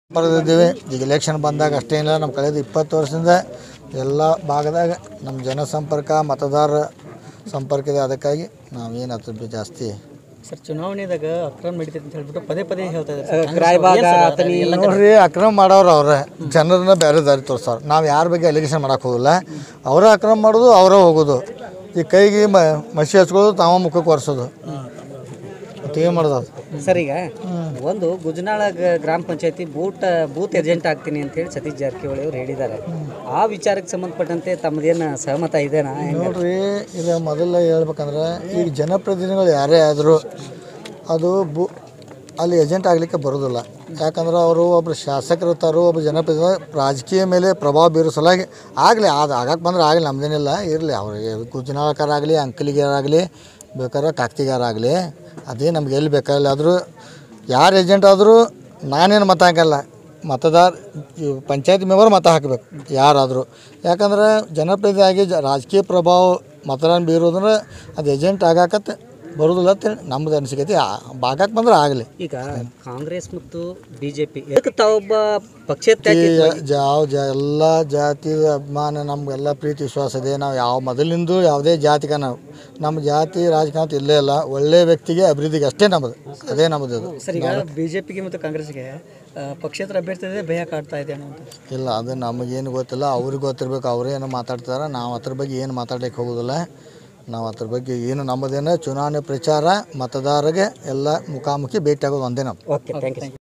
ಬರೆದಿದ್ದೀವಿ ಈಗ ಎಲೆಕ್ಷನ್ ಬಂದಾಗ ಅಷ್ಟೇನಿಲ್ಲ ನಮ್ಮ ಕಳೆದ ಇಪ್ಪತ್ತು ವರ್ಷದಿಂದ ಎಲ್ಲ ಭಾಗದಾಗ ನಮ್ಮ ಜನಸಂಪರ್ಕ ಮತದಾರ ಸಂಪರ್ಕ ಇದೆ ಅದಕ್ಕಾಗಿ ನಾವೇನು ಅದ್ರ ಬಗ್ಗೆ ಜಾಸ್ತಿ ಸರ್ ಚುನಾವಣೆದಾಗ ಅಕ್ರಮ ನಡೀತೈತೆ ಅಂತ ಹೇಳ್ಬಿಟ್ಟು ಪದೇ ಪದೇ ಹೇಳ್ತಾ ಇದ್ದಾರೆ ರಾಯಬಾಗ ಅತನಿ ನೋಡ್ರಿ ಅಕ್ರಮ ಮಾಡೋರು ಅವ್ರೆ ಜನರನ್ನ ಬೇರೆ ದಾರಿ ತೋರಿಸ್ತಾರೆ ನಾವು ಯಾರ ಬಗ್ಗೆ ಅಲಿಗೇಷನ್ ಮಾಡಕ್ಕೆ ಹೋಗಿಲ್ಲ ಅವರೇ ಅಕ್ರಮ ಮಾಡೋದು ಅವರೇ ಹೋಗೋದು ಈ ಕೈಗೆ ಮ ಮಸಿ ಹಚ್ಕೊಳ್ಳೋದು ತಾವ ಮುಖಕ್ಕೆ ಒರೆಸೋದು ಮತ್ತೇನು ಮಾಡೋದು ಅದು ಸರ್ ಈಗ ಒಂದು ಗುಜನಾಳ ಗ- ಗ್ರಾಮ ಪಂಚಾಯತಿ ಬೂಟ್ ಬೂತ್ ಏಜೆಂಟ್ ಆಗ್ತೀನಿ ಅಂತ ಹೇಳಿ ಸತೀಶ್ ಜಾರಕಿಹೊಳಿ ಅವರು ಹೇಳಿದ್ದಾರೆ ಆ ವಿಚಾರಕ್ಕೆ ಸಂಬಂಧಪಟ್ಟಂತೆ ತಮ್ಮದೇನು ಸಹಮತ ಇದೆನಾ ಹೆಂಗೆ? ನೋಡ್ರಿ ಇದು ಮೊದಲ ಹೇಳ್ಬೇಕಂದ್ರೆ ಈಗ ಜನಪ್ರತಿನಿಧಿಗಳು ಯಾರೇ ಆದರೂ ಅದು ಬು ಅಲ್ಲಿ ಏಜೆಂಟ್ ಆಗಲಿಕ್ಕೆ ಬರೋದಿಲ್ಲ ಯಾಕಂದ್ರೆ ಅವರು ಒಬ್ಬರು ಶಾಸಕರು ಇರ್ತಾರೋ ಒಬ್ಬ ಜನಪ್ರತಿನಿಧಿ ರಾಜಕೀಯ ಮೇಲೆ ಪ್ರಭಾವ ಬೀರೋ ಸಲುವಾಗಿ ಆಗಲಿ ಅದು ಆಗಕ್ಕೆ ಬಂದ್ರೆ ಆಗಲಿ ನಮ್ದೇನಿಲ್ಲ ಇರಲಿ ಅವ್ರಿಗೆ ಕುಜನಾಳಕರಾಗಲಿ ಅಂಕಲಿಗಾರಾಗಲಿ ಬೇಕಾದ್ರೆ ಕಾಕ್ತಿಗಾರಾಗಲಿ ಅದೇ ನಮ್ಗೆ ಎಲ್ಲಿ ಬೇಕಾಗಿಲ್ಲ ಆದರೂ ಯಾರು ಏಜೆಂಟ್ ಆದರೂ ನಾನೇನು ಮತ ಹಾಕಲ್ಲ ಮತದಾರ ಪಂಚಾಯತ್ ಮೆಂಬರ್ ಮತ ಹಾಕಬೇಕು ಯಾರಾದರೂ ಯಾಕಂದ್ರೆ ಜನಪ್ರತಿನಿಧಿ ಆಗಿ ಜ ರಾಜಕೀಯ ಪ್ರಭಾವ ಮತದಾನ ಬೀರೋದ್ರೆ ಅದು ಏಜೆಂಟ್ ಆಗಾಕತ್ತೆ ಬರೋದಿಲ್ಲ ಅಂತೇಳಿ ನಮ್ಮದು ಅನಿಸಿಕೈತಿ ಬಾಗಕ್ಕೆ ಬಂದ್ರೆ ಆಗಲಿ ಈಗ ಕಾಂಗ್ರೆಸ್ ಮತ್ತು ಬಿಜೆಪಿ ಇದಕ್ಕೆ ತಾವೊಬ್ಬ ಪಕ್ಷೇತ್ಯಾಗಿ ಯಾವ ಜ ಎಲ್ಲ ಜಾತಿ ಅಭಿಮಾನ ನಮಗೆಲ್ಲ ಪ್ರೀತಿ ವಿಶ್ವಾಸ ಇದೆ ನಾವು ಯಾವ ಮೊದಲಿಂದ ಯಾವುದೇ ಜಾತಿಗೆ ನಾವು ನಮ್ಮ ಜಾತಿ ರಾಜಕಾರಣ ಅಂತ ಇಲ್ಲೇ ಇಲ್ಲ ಒಳ್ಳೆಯ ವ್ಯಕ್ತಿಗೆ ಅಭಿವೃದ್ಧಿಗೆ ಅಷ್ಟೇ ನಮ್ಮದು ಅದೇ ನಮ್ಮದು ಇದು ಸರ್ ಈಗ ಬಿಜೆಪಿಗೆ ಮತ್ತು ಕಾಂಗ್ರೆಸ್ಗೆ ಆ, ಪಕ್ಷೇತರ ಅಭ್ಯರ್ಥಿ ಭಯ ಕಾಡ್ತಾ ಇದೆ ಅನ್ನುವಂಥ ಇಲ್ಲ ಅದು ನಮಗೇನು ಗೊತ್ತಿಲ್ಲ ಅವ್ರಿಗೆ ಗೊತ್ತಿರ್ಬೇಕು ಅವರೇ ಏನೋ ಮಾತಾಡ್ತಾರೆ ನಾವು ಅದ್ರ ಬಗ್ಗೆ ಏನು ಮಾತಾಡ್ಲಿಕ್ಕೆ ಹೋಗೋದಿಲ್ಲ ನಾವು ಅದ್ರ ಬಗ್ಗೆ ಏನು ನಮ್ಮದೇನು ಚುನಾವಣೆ ಪ್ರಚಾರ ಮತದಾರರಿಗೆ ಎಲ್ಲ ಮುಖಾಮುಖಿ ಭೇಟಿ ಆಗೋದು ಒಂದೇ ನಾವು ಓಕೆ ಥ್ಯಾಂಕ್ ಯು